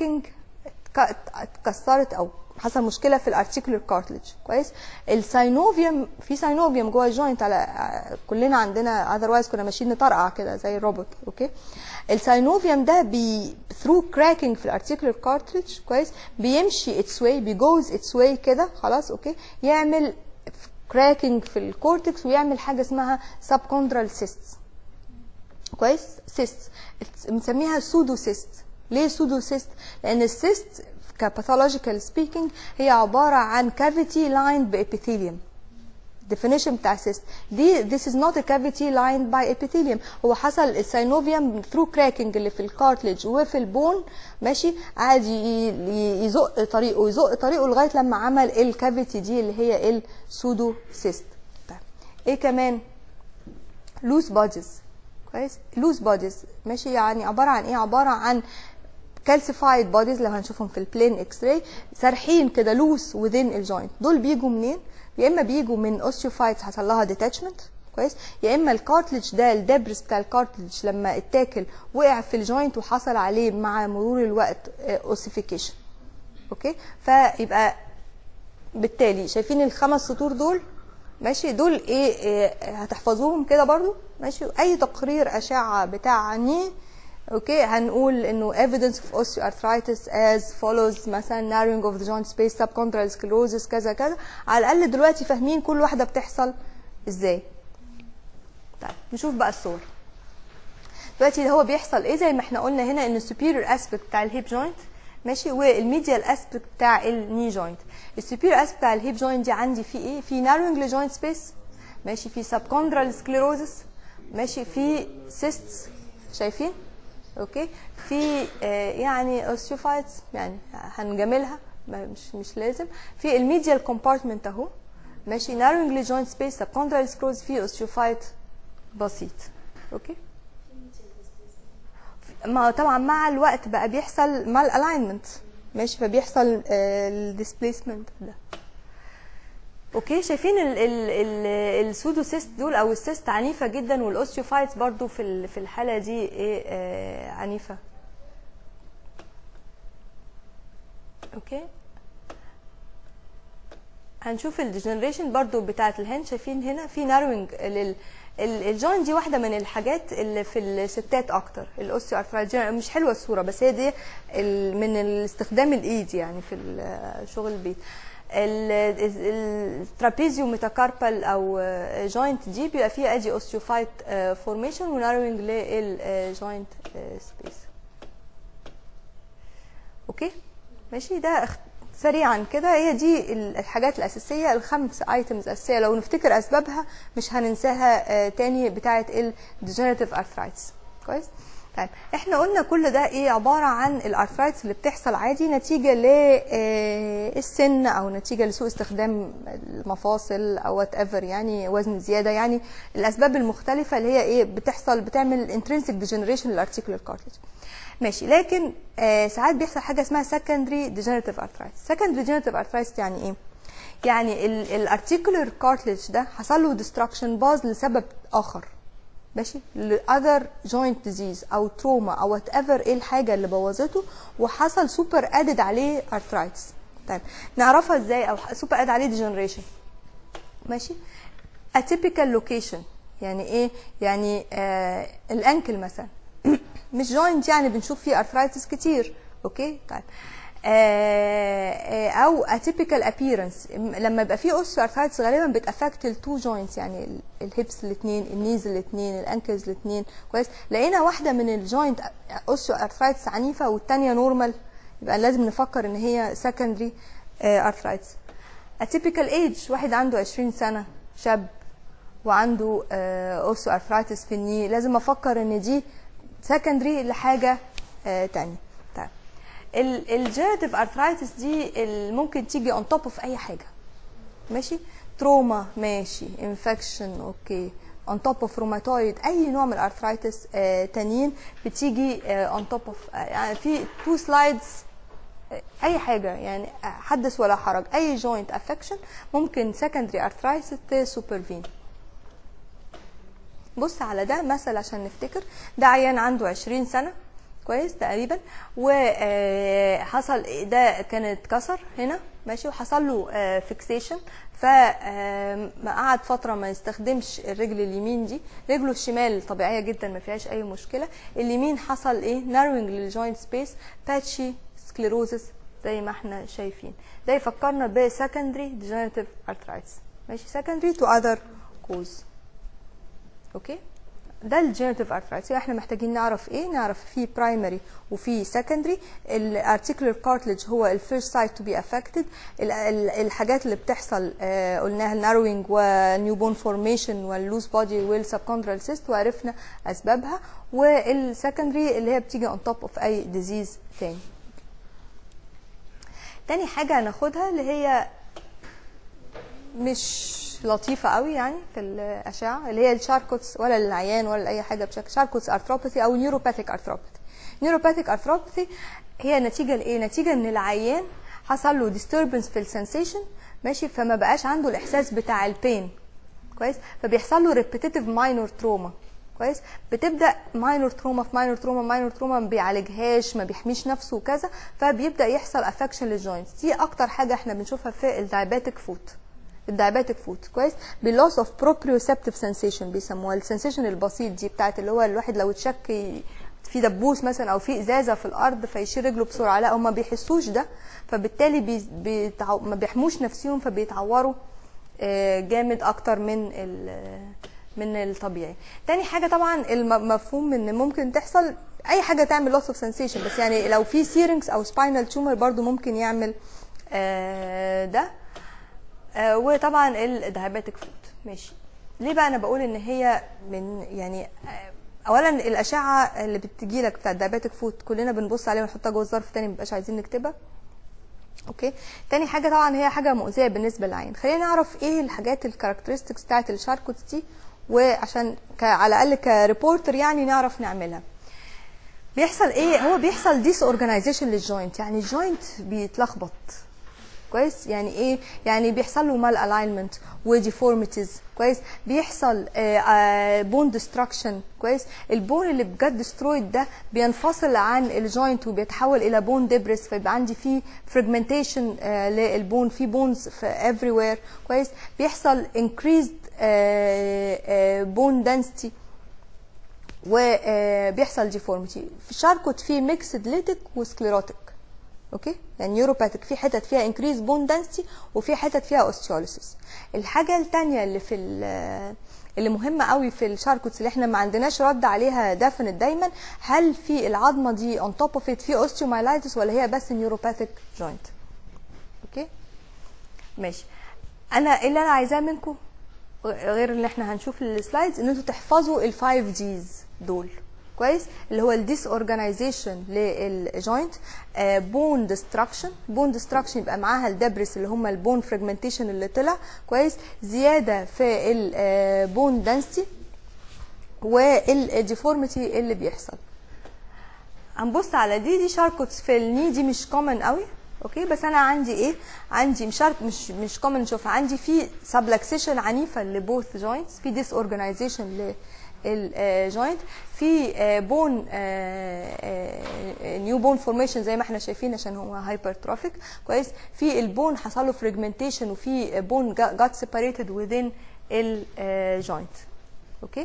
كراكنج اتكسرت او حصل مشكله في الارتيكولر كارتلج كويس الساينوفيوم في ساينوفيوم جوه الجوينت على كلنا عندنا اذروايز كنا ماشيين نطرقع كده زي الروبوت اوكي الساينوفيوم ده بي ثرو كراكنج في الارتيكولر كارتلج كويس بيمشي اتس واي بيجوز اتس واي كده خلاص اوكي يعمل كراكنج في الكورتكس ويعمل حاجه اسمها سبكوندرال سيستس كويس سيست بنسميها سودو سيست ليه سودو سيست لان السيست كباثولوجيكال سبيكينج هي عباره عن كافيتي لايند بابيثيليوم definition بتاع cyst دي this is not a cavity lined by epithelium هو حصل السينوفيوم through cracking اللي في الكارتلج وفي البون ماشي قعد ي- ي- يزق طريقه يزق طريقه لغايه لما عمل الكافيتي دي اللي هي السودو سيست طيب ايه كمان لوز بوديز كويس لوز بوديز ماشي يعني عباره عن ايه عباره عن كالسيفايد بوديز لو هنشوفهم في البلين اكس راي سارحين كده لوس within الجوينت دول بيجوا منين يا اما بيجوا من اوستيوفايتس حصل لها ديتاتشمنت كويس يا اما الكارتلج ده الدبرس بتاع الكارتلج لما اتاكل وقع في الجوينت وحصل عليه مع مرور الوقت اوسيفيكيشن اوكي فيبقى بالتالي شايفين الخمس سطور دول ماشي دول ايه, إيه هتحفظوهم كده برضو ماشي اي تقرير اشعه بتاع ني اوكي هنقول انه evidence of osteoarthritis as follows مثلا narrowing of the joint space subchondral sclerosis كذا كذا على الاقل دلوقتي فاهمين كل واحده بتحصل ازاي طيب نشوف بقى الصور دلوقتي هو بيحصل ايه زي ما احنا قلنا هنا ان السوبيريور اسبكت بتاع الهيب جوينت ماشي والميديال اسبكت بتاع الني جوينت السوبيريور اسبكت بتاع الهيب جوينت دي عندي فيه ايه في نارونج لجوينت سبيس ماشي في سبكوندرال سكليروزس ماشي في سيستس شايفين اوكي في آه يعني اوستيوفايتس يعني هنجاملها ما- مش مش لازم في الميديال كومبارتمنت اهو ماشي نارونج لجوينت سبيس سبكوندرال سكليروز في اوستيوفايت بسيط اوكي ما طبعا مع الوقت بقى بيحصل مع الالاينمنت ماشي فبيحصل الديسبيسمنت ده اوكي شايفين ال ال ال السودو سيست دول او السيست عنيفه جدا والاوستيوفايتس برضو في ال- في الحاله دي ايه آه عنيفه اوكي هنشوف الديجنريشن برضو بتاعه الهند شايفين هنا في ناروينج لل الجوين دي واحده من الحاجات اللي في الستات اكتر الاوستيو ارثرايتس مش حلوه الصوره بس هي دي ال- من الاستخدام الايد يعني في ال- شغل البيت الترابيزيو ميتاكاربال او جوينت دي بيبقى فيها ادي اوستيوفايت فورميشن وناروينج للجوينت سبيس اوكي ماشي ده اخ- سريعا كده هي دي ال- الحاجات الاساسيه الخمس ايتمز اساسيه لو نفتكر اسبابها مش هننساها آه، تاني بتاعه الديجنريتيف ارثرايتس كويس طيب احنا قلنا كل ده ايه عباره عن الارثرايتس اللي بتحصل عادي نتيجه للسن او نتيجه لسوء استخدام المفاصل او وات ايفر يعني وزن زياده يعني الاسباب المختلفه اللي هي ايه بتحصل بتعمل انترنسيك ديجنريشن للارتيكولار كارتلج ماشي لكن آه ساعات بيحصل حاجه اسمها secondary degenerative arthritis secondary degenerative arthritis يعني ايه يعني الارتيكولار كارتلج ده حصل له destruction باظ لسبب اخر ماشي لاذر جوينت ديزيز او تروما او وات ايفر ايه الحاجه اللي بوظته وحصل سوبر ادد عليه ارثرايتس طيب نعرفها ازاي او سوبر ادد عليه ديجنريشن ماشي اتيبيكال لوكيشن يعني ايه يعني آه الانكل مثلا مش جوينت يعني بنشوف فيه ارثرايتس كتير اوكي طيب آه آه او اتيبيكال ابييرنس لما يبقى فيه اوستيو ارثرايتس غالبا بتافكت التو جوينتس يعني ال- الهيبس الاثنين النيز الاثنين الانكلز الاثنين كويس لقينا واحده من الجوينت اوستيو ارثرايتس عنيفه والثانيه نورمال يبقى لازم نفكر ان هي سكندري ارثرايتس اتيبيكال ايج واحد عنده 20 سنه شاب وعنده اوستيو ارثرايتس في الني لازم افكر ان دي سكندري لحاجه آه تانية طيب الجينيتيف ارثرايتس دي ال- ممكن تيجي اون توب اوف اي حاجه ماشي تروما ماشي انفكشن اوكي اون توب اوف روماتويد اي نوع من الارثرايتس آه تانيين بتيجي اون توب اوف يعني في تو سلايدز اي حاجه يعني حدث ولا حرج اي جوينت افكشن ممكن سكندري ارثرايتس سوبرفين بص على ده مثل عشان نفتكر ده عيان عنده 20 سنه كويس تقريبا وحصل ده كان اتكسر هنا ماشي وحصل له فيكسيشن فقعد فتره ما يستخدمش الرجل اليمين دي رجله الشمال طبيعيه جدا ما فيهاش اي مشكله اليمين حصل ايه ناروينج للجوينت سبيس باتشي سكليروزس زي ما احنا شايفين ده يفكرنا بسكندري ديجنريتيف ارثرايتس ماشي سكندري تو اذر كوز اوكي ده الجينيتيف ارثرايتس احنا محتاجين نعرف ايه نعرف في برايمري وفي سكندري الارتيكولار كارتلج هو الفيرست سايت تو بي افكتد الحاجات اللي بتحصل آه قلناها الناروينج ونيو بون فورميشن واللوز بودي والسبكوندرال سيست وعرفنا اسبابها والسكندري اللي هي بتيجي اون توب اوف اي ديزيز تاني تاني حاجه هناخدها اللي هي مش لطيفه قوي يعني في الاشعه اللي هي الشاركوتس ولا للعيان ولا لاي حاجه بشكل شاركوتس ارثروباثي او نيوروباثيك ارثروباثي نيوروباثيك ارثروباثي هي نتيجه لايه نتيجه ان العيان حصل له disturbance في السنسيشن ماشي فما بقاش عنده الاحساس بتاع البين كويس فبيحصل له ريبيتيتيف ماينور تروما كويس بتبدا ماينور تروما في ماينور تروما ماينور تروما ما بيعالجهاش ما بيحميش نفسه وكذا فبيبدا يحصل افكشن للجوينتس دي اكتر حاجه احنا بنشوفها في الدايابيتك فوت الدايابيتك فوت كويس باللوس اوف بروبريوسبتيف سنسيشن بيسموها السنسيشن البسيط دي بتاعت اللي هو الواحد لو اتشك في دبوس مثلا او في ازازه في الارض فيشيل رجله بسرعه لا هم ما بيحسوش ده فبالتالي بي بيتعو... ما بيحموش نفسهم فبيتعوروا جامد اكتر من من الطبيعي تاني حاجه طبعا المفهوم ان ممكن تحصل اي حاجه تعمل لوس اوف سنسيشن بس يعني لو في سيرنكس او سباينال تومر برضو ممكن يعمل ده آه وطبعا الدايابيتك فود ماشي ليه بقى انا بقول ان هي من يعني آه اولا الاشعه اللي بتجي لك بتاع الدايابيتك فود كلنا بنبص عليها ونحطها جوه الظرف تاني مبقاش عايزين نكتبها اوكي تاني حاجه طبعا هي حاجه مؤذيه بالنسبه للعين خلينا نعرف ايه الحاجات الكاركترستكس بتاعت الشاركوت دي وعشان على الاقل كريبورتر يعني نعرف نعملها بيحصل ايه هو بيحصل ديس اورجانيزيشن للجوينت يعني الجوينت بيتلخبط كويس يعني ايه يعني بيحصل له مال الاينمنت وديفورميتيز كويس بيحصل بون ديستراكشن كويس البون اللي بجد ديسترويد ده بينفصل عن الجوينت وبيتحول الى بون ديبرس فيبقى عندي فيه فريجمنتيشن للبون في بونز في افري وير كويس بيحصل انكريزد بون دنسيتي وبيحصل ديفورميتي في شاركوت في ميكسد ليتك وسكليروتيك اوكي يعني نيوروباثيك في حتت فيها انكريز بون دنسيتي وفي حتت فيها اوستيوليسيس الحاجه الثانيه اللي في اللي مهمه قوي في الشاركوتس اللي احنا ما عندناش رد عليها ديفينيت دايما هل في العظمه دي اون توب اوف ات في اوستيومايلايتس ولا هي بس نيوروباثيك جوينت اوكي ماشي انا اللي انا عايزاه منكم غير اللي احنا هنشوف السلايدز ان انتوا تحفظوا الفايف ديز دول كويس اللي هو الديس اورجانيزيشن للجوينت بون ديستراكشن بون ديستراكشن يبقى معاها الدبرس اللي هم البون فراجمنتيشن اللي طلع كويس زياده في البون دنسيتي والديفورميتي اللي بيحصل هنبص على دي دي شاركوتس في الني دي مش كومن قوي اوكي بس انا عندي ايه عندي مش عارف مش مش كومن نشوفها عندي في سبلكسيشن عنيفه لبوث جوينتس في ديس اورجانيزيشن الجوينت في بون نيو بون فورميشن زي ما احنا شايفين عشان هو هايبرتروفيك كويس في البون حصل له فريجمنتيشن وفي بون جات سيبريتد within الجوينت اوكي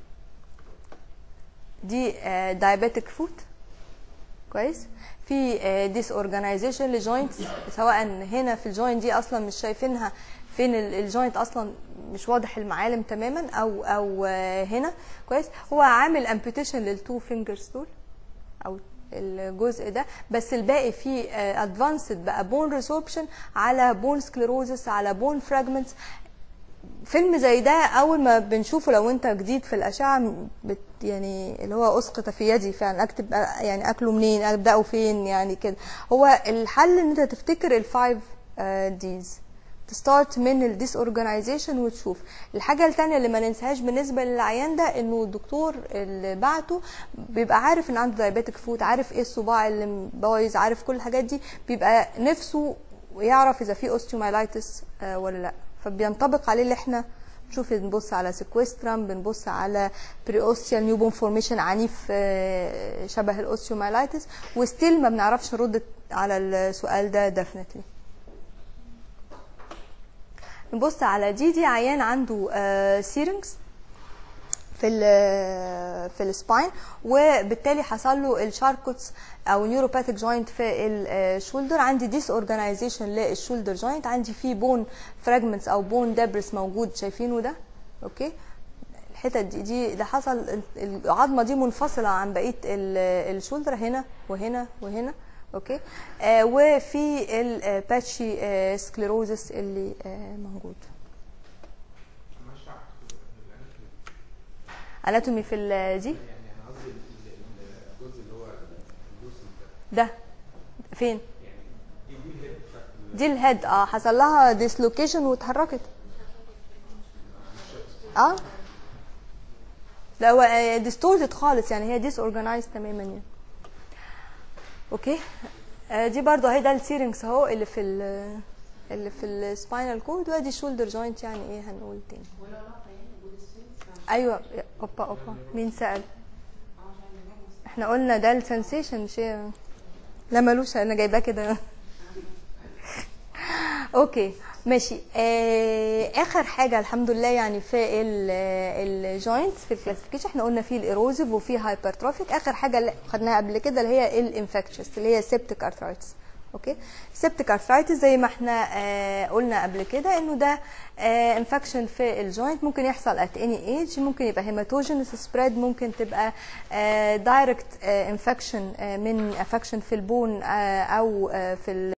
دي دايابيتك فوت كويس في ديس اورجانيزيشن لجوينت سواء هنا في الجوينت دي اصلا مش شايفينها فين الجوينت اصلا مش واضح المعالم تماما او او هنا كويس هو عامل امبيوتيشن للتو فينجرز دول او الجزء ده بس الباقي فيه ادفانسد بقى بون ريسوربشن على بون سكليروزس على بون فراجمنتس فيلم زي ده اول ما بنشوفه لو انت جديد في الاشعه بت يعني اللي هو اسقط في يدي فعلا اكتب يعني اكله منين ابداه فين يعني كده هو الحل ان انت تفتكر الفايف ديز تستارت من الديس اورجانيزيشن وتشوف الحاجه الثانيه اللي ما ننساهاش بالنسبه للعيان ده انه الدكتور اللي بعته بيبقى عارف ان عنده دايابيتك فوت عارف ايه الصباع اللي بايظ عارف كل الحاجات دي بيبقى نفسه يعرف اذا في اوستيومايلايتس ولا لا فبينطبق عليه اللي احنا نشوف بنبص على سيكويسترام بنبص على بريوستيال نيوبون فورميشن عنيف آه، شبه الاوستيومايلايتس وستيل ما بنعرفش نرد على السؤال ده ديفنتلي نبص على دي دي عيان عنده سيرنجز في ال في السباين وبالتالي حصل له الشاركوتس او نيوروباثيك جوينت في الشولدر عندي ديس اورجانيزيشن للشولدر جوينت عندي فيه بون فراجمنتس او بون دبرس موجود شايفينه ده اوكي الحتت دي دي ده حصل العظمه دي منفصله عن بقيه الشولدر هنا وهنا وهنا اوكي آه وفي الباتشي آه سكليروزس اللي آه موجود اناتومي في ال- دي يعني انا قصدي ال- ال- الجزء اللي هو اللوسي ده ده فين يعني دي دي الهيد بتاعت ال- دي الهيد اه حصل لها ديسلوكيشن واتحركت اه لا هو ديستورتد خالص يعني هي ديس اورجانيز تماما يعني اوكي آه دي برضه اهي ده السيرنكس اهو اللي في ال اللي في السباينال كورد وادي الشولدر جوينت يعني ايه هنقول تاني ايوه اوبا اوبا مين سأل احنا قلنا ده السنسيشن مش هي- لا ملوش انا جايباه كده اوكي ماشي آه اخر حاجه الحمد لله يعني في الجوينتس في الكلاسيفيكيشن احنا قلنا فيه الايروزيف وفيه هايبرتروفيك اخر حاجه اللي خدناها قبل كده اللي هي الانفكشس اللي هي سيبتيك ارثرايتس اوكي سيبتيك ارثرايتس زي ما احنا آه قلنا قبل كده انه ده انفكشن في الجوينت ممكن يحصل ات اني ايج ممكن يبقى هيماتوجينس سبريد ممكن تبقى دايركت انفكشن من افكشن في البون آه او آه في ال